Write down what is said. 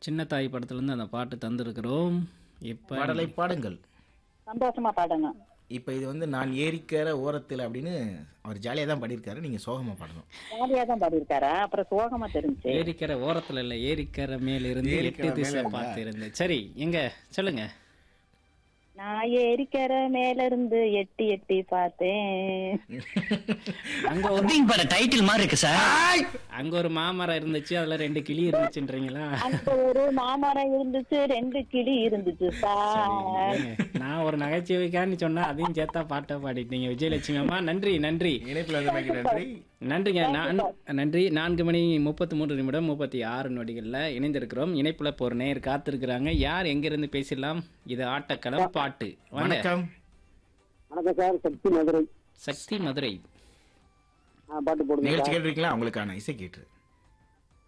சின்ன தாய் படத்துலேருந்து அந்த பாட்டு தந்திருக்கிறோம் இப்போ பாடலை பாடுங்கள் சந்தோஷமா பாடுங்க இப்போ இது வந்து நான் ஏரிக்கிற ஓரத்தில் அப்படின்னு அவர் ஜாலியாக தான் பாடியிருக்காரு நீங்கள் சோகமாக பாடணும் ஜாலியா தான் பாடியிருக்காரா அப்புறம் சோகமா தெரிஞ்சு ஏரிக்கரை ஓரத்தில் இல்லை ஏரிக்கரை மேல இருந்து ஏரிக்கரை எட்டு திசை மேல இருந்தா? பார்த்து இருந்தேன் சரி எங்க சொல்லுங்க நான் ஏரிக்கிற மேல இருந்து எட்டி எட்டி பார்த்தேன் அங்க ஒரு பட டைட்டில் மாதிரி இருக்கு சார் அங்க ஒரு மாமரம் இருந்துச்சு அதுல ரெண்டு கிளி இருந்துச்சுன்றீங்களா அங்க ஒரு மாமரம் இருந்துச்சு ரெண்டு கிளி இருந்துச்சு சார் ஏங்க, நான் ஒரு நகைச்சுவைக்கான்னு சொன்னா அதையும் சேர்த்தா பாட்டை பாடிட்டீங்க விஜயலட்சுமி அம்மா நன்றி நன்றி இணைப்பில் வந்தமைக்கு நன்றி நன்றிங்க நான் நன்றி நான்கு மணி முப்பத்தி மூன்று நிமிடம் முப்பத்தி ஆறு நொடிகளில் இணைந்திருக்கிறோம் இணைப்புல போற நேர் காத்திருக்கிறாங்க யார் எங்கிருந்து பேசலாம் இது ஆட்டக்களம் பாட்டு வாங்க வணக்கம் வணக்கம் சார் சக்தி மதுரை சக்தி மதுரை ஆ, பாட்டு போடுங்க நிகழ்ச்சி கேட்டிருக்கீங்களா உங்களுக்கான இசை கேட்டு